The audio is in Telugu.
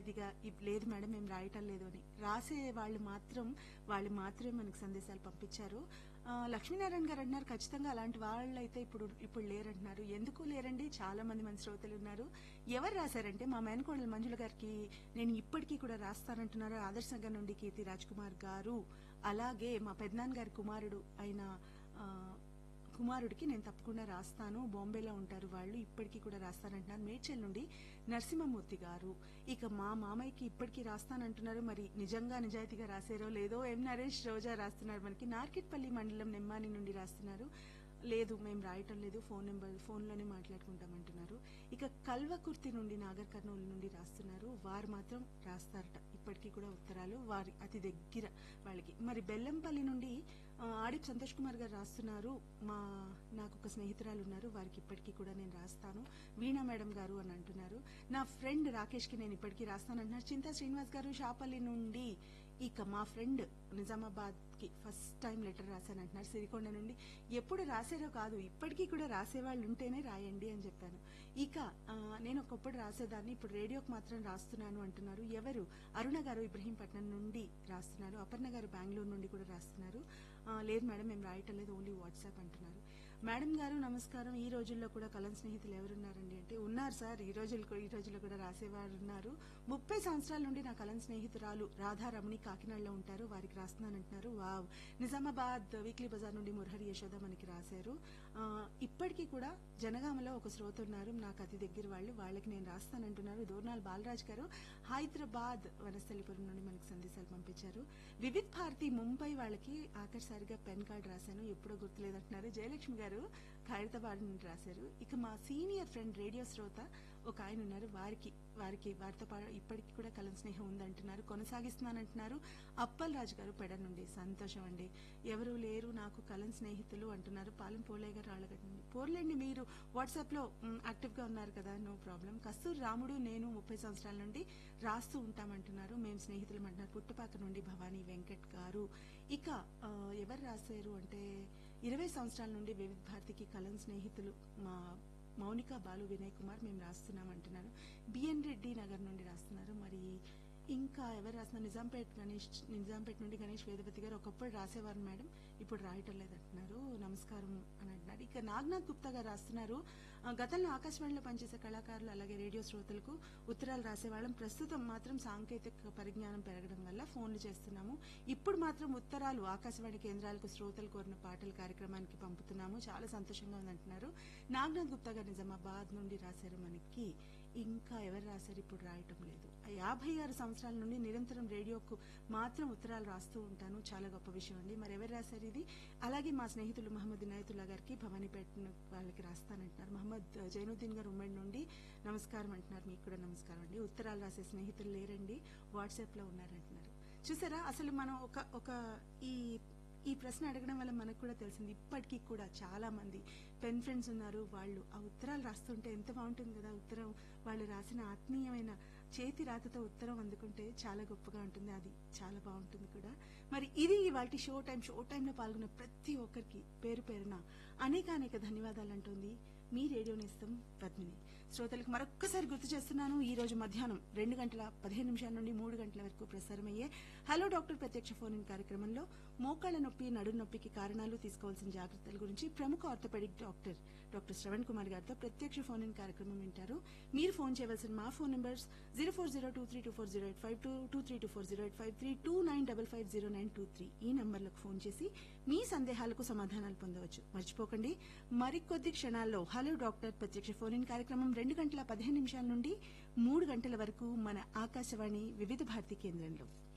నిజాయితీగా "ఇప్ లేదు మేడం మేము రాయటం లేదు అని రాసే వాళ్ళు మాత్రం వాళ్ళు మాత్రమే మనకు సందేశాలు పంపించారు ఆ, లక్ష్మీనారాయణ గారు అంటున్నారు ఖచ్చితంగా అలాంటి వాళ్ళు అయితే ఇప్పుడు ఇప్పుడు లేరంటున్నారు ఎందుకు లేరండి చాలా మంది మన శ్రోతలు ఉన్నారు ఎవరు రాశారంటే మా మేనకోడలు మంజుల గారికి నేను ఇప్పటికీ కూడా రాస్తానంటున్నారు ఆదర్శ నగర్ నుండి కీర్తి రాజ్ కుమార్ గారు అలాగే మా పెద్దనాన్న గారి కుమారుడు అయిన ఆ, కుమారుడికి నేను తప్పకుండా రాస్తాను బాంబేలో ఉంటారు వాళ్ళు ఇప్పటికీ కూడా రాస్తానంటున్నారు మేడ్చల్ నుండి నరసింహమూర్తి గారు ఇక మా మామయ్యకి ఇప్పటికీ రాస్తానంటున్నారు మరి నిజంగా నిజాయితీగా రాసారో లేదో ఎం నరేష్ రోజా రాస్తున్నారు మనకి నార్కెట్పల్లి మండలం నెమ్మాని నుండి రాస్తున్నారు లేదు మేము రాయటం లేదు ఫోన్ నెంబర్ ఫోన్లోనే మాట్లాడుకుంటామంటున్నారు ఇక కల్వకుర్తి నుండి నాగర్ కర్నూలు నుండి రాస్తున్నారు వారు మాత్రం రాస్తారట ఇప్పటికీ కూడా ఉత్తరాలు వారి అతి దగ్గర వాళ్ళకి మరి బెల్లంపల్లి నుండి ఆ, ఆడిప్ సంతోష్ కుమార్ గారు రాస్తున్నారు మా నాకు ఒక స్నేహితురాలు ఉన్నారు వారికి ఇప్పటికీ కూడా నేను రాస్తాను వీణా మేడం గారు అని అంటున్నారు నా ఫ్రెండ్ రాకేష్ కి నేను ఇప్పటికీ రాస్తానంటున్నారు చింతా శ్రీనివాస్ గారు షాపల్లి నుండి ఇక మా ఫ్రెండ్ నిజామాబాద్ కి ఫస్ట్ టైం లెటర్ రాశానంటున్నారు సిరికొండ నుండి ఎప్పుడు రాసారో కాదు ఇప్పటికీ కూడా రాసేవాళ్ళు ఉంటేనే రాయండి అని చెప్పాను ఇక ఆ, నేను ఒకప్పుడు రాసేదాన్ని ఇప్పుడు రేడియోకి మాత్రం రాస్తున్నాను అంటున్నారు ఎవరు అరుణ గారు ఇబ్రహీంపట్నం నుండి రాస్తున్నారు అపర్ణ గారు బెంగళూరు నుండి కూడా రాస్తున్నారు ఆ, లేదు మేడం మేము రాయటం లేదు ఓన్లీ వాట్సాప్ అంటున్నారు మేడం గారు నమస్కారం ఈ రోజుల్లో కూడా కలం స్నేహితులు ఎవరున్నారండి అంటే ఉన్నారు సార్ ఈ రోజుల్లో ఈ రోజుల్లో కూడా రాసేవారు ఉన్నారు ముప్పై సంవత్సరాల నుండి నా కలం స్నేహితురాలు రాధారమణి కాకినాడలో ఉంటారు వారికి రాస్తున్నానంటున్నారు వావ్ నిజామాబాద్ వీక్లీ బజార్ నుండి మురహరి యశోద మనకి రాశారు ఆ, ఇప్పటికీ కూడా జనగామలో ఒక శ్రోత ఉన్నారు నాకు అతి దగ్గర వాళ్ళు వాళ్ళకి నేను రాస్తానంటున్నారు దోర్నాల్ బాలరాజ్ గారు హైదరాబాద్ వనస్థలిపురం నుండి మనకి సందేశాలు పంపించారు వివిధ్ భారతి ముంబై వాళ్ళకి ఆఖరిసారిగా పెన్ కార్డ్ రాశాను ఎప్పుడో గుర్తులేదంటున్నారు జయలక్ష్మి గారు ఖైరతాబాద్ నుండి రాశారు ఇక మా సీనియర్ ఫ్రెండ్ రేడియో శ్రోత ఒక ఆయన ఉన్నారు వారికి వారికి వారితో పాటు ఇప్పటికీ కూడా కలం స్నేహం ఉందంటున్నారు కొనసాగిస్తున్నానంటున్నారు అప్పల్ రాజు గారు పెడ నుండి సంతోషం అండి ఎవరు లేరు నాకు కలం స్నేహితులు అంటున్నారు పాలెం పోలే గారు రాళ్ళగడ్డ నుండి పోర్లేండి మీరు వాట్సాప్ లో యాక్టివ్ గా ఉన్నారు కదా నో ప్రాబ్లం కస్తూరి రాముడు నేను ముప్పై సంవత్సరాల నుండి రాస్తూ ఉంటామంటున్నారు మేము స్నేహితులు అంటున్నారు పుట్టపాక నుండి భవానీ వెంకట్ గారు ఇక ఆ, ఎవరు రాశారు అంటే ఇరవై సంవత్సరాల నుండి వివిధ భారతికి కలం స్నేహితులు మా మౌనిక బాలు వినయ్ కుమార్ మేము రాస్తున్నాం అంటున్నారు బిఎన్ రెడ్డి నగర్ నుండి రాస్తున్నారు మరి ఇంకా ఎవరు రాస్తున్నారు నిజాంపేట్ గణేష్ నిజాంపేట నుండి గణేష్ వేదవతి గారు ఒకప్పుడు రాసేవారు మేడం ఇప్పుడు రాయటం లేదంటున్నారు నమస్కారం అని అంటున్నారు ఇక నాగనాథ్ గుప్తా గారు రాస్తున్నారు ఆ, గతంలో ఆకాశవాణిలో పనిచేసే కళాకారులు అలాగే రేడియో శ్రోతలకు ఉత్తరాలు రాసేవాళ్ళం ప్రస్తుతం మాత్రం సాంకేతిక పరిజ్ఞానం పెరగడం వల్ల ఫోన్లు చేస్తున్నాము ఇప్పుడు మాత్రం ఉత్తరాలు ఆకాశవాణి కేంద్రాలకు శ్రోతలు కోరిన పాటల కార్యక్రమానికి పంపుతున్నాము చాలా సంతోషంగా ఉందంటున్నారు నాగనాథ్ గుప్తా గారు నిజామాబాద్ నుండి రాశారు మనకి ఇంకా ఎవరు రాశారు ఇప్పుడు రాయటం లేదు ఆ యాభై ఆరు సంవత్సరాల నుండి నిరంతరం రేడియోకు మాత్రం ఉత్తరాలు రాస్తూ ఉంటాను చాలా గొప్ప విషయం అండి మరి ఎవరు రాశారు ఇది అలాగే మా స్నేహితులు మహమ్మద్ ఇనాయతుల్లా గారికి భవానీపేట వాళ్ళకి రాస్తానంటున్నారు మహమ్మద్ జైనుద్దీన్ గారు ఉమ్మడి నుండి నమస్కారం అంటున్నారు మీకు కూడా నమస్కారం అండి ఉత్తరాలు రాసే స్నేహితులు లేరండి వాట్సాప్ లో ఉన్నారంటున్నారు చూసారా అసలు మనం ఒక ఒక ఈ ఈ ప్రశ్న అడగడం వల్ల మనకు కూడా తెలిసింది ఇప్పటికీ కూడా చాలా మంది పెన్ ఫ్రెండ్స్ ఉన్నారు వాళ్ళు ఆ ఉత్తరాలు రాస్తుంటే ఎంత బాగుంటుంది కదా ఉత్తరం వాళ్ళు రాసిన ఆత్మీయమైన చేతి రాతతో ఉత్తరం అందుకుంటే చాలా గొప్పగా ఉంటుంది అది చాలా బాగుంటుంది కూడా మరి ఇది వాటి షో టైం షో టైంలో పాల్గొన్న ప్రతి ఒక్కరికి పేరు పేరున అనేక అనేక ధన్యవాదాలు అంటుంది మీ రేడియో నేస్తం పద్మిని శ్రోతలకు మరొక్కసారి గుర్తు చేస్తున్నాను ఈ రోజు మధ్యాహ్నం రెండు గంటల పదిహేను నిమిషాల నుండి మూడు గంటల వరకు ప్రసారమయ్యే హలో డాక్టర్ ప్రత్యక్ష ఫోన్ ఇన్ కార్యక్రమంలో మోకాళ్ల నొప్పి నడు నొప్పికి కారణాలు తీసుకోవాల్సిన జాగ్రత్తల గురించి ప్రముఖ orthopaedic doctor doctor Shravan Kumar గారితో ప్రత్యక్ష ఫోన్ ఇన్ కార్యక్రమం వింటారు మీరు ఫోన్ చేయవలసిన మా phone numbers zero four zero two three two four zero eight five two two three two four zero eight five three two nine double five zero nine two three ఈ నంబర్లకు ఫోన్ చేసి మీ సందేహాలకు సమాధానాలు పొందవచ్చు మర్చిపోకండి మరికొద్ది క్షణాల్లో హలో డాక్టర్ ప్రత్యక్ష ఫోన్ ఇన్ కార్యక్రమం రెండు గంటల పదిహేను నిమిషాల నుండి మూడు గంటల వరకు మన ఆకాశవాణి వివిధ భారతి కేంద్రంలో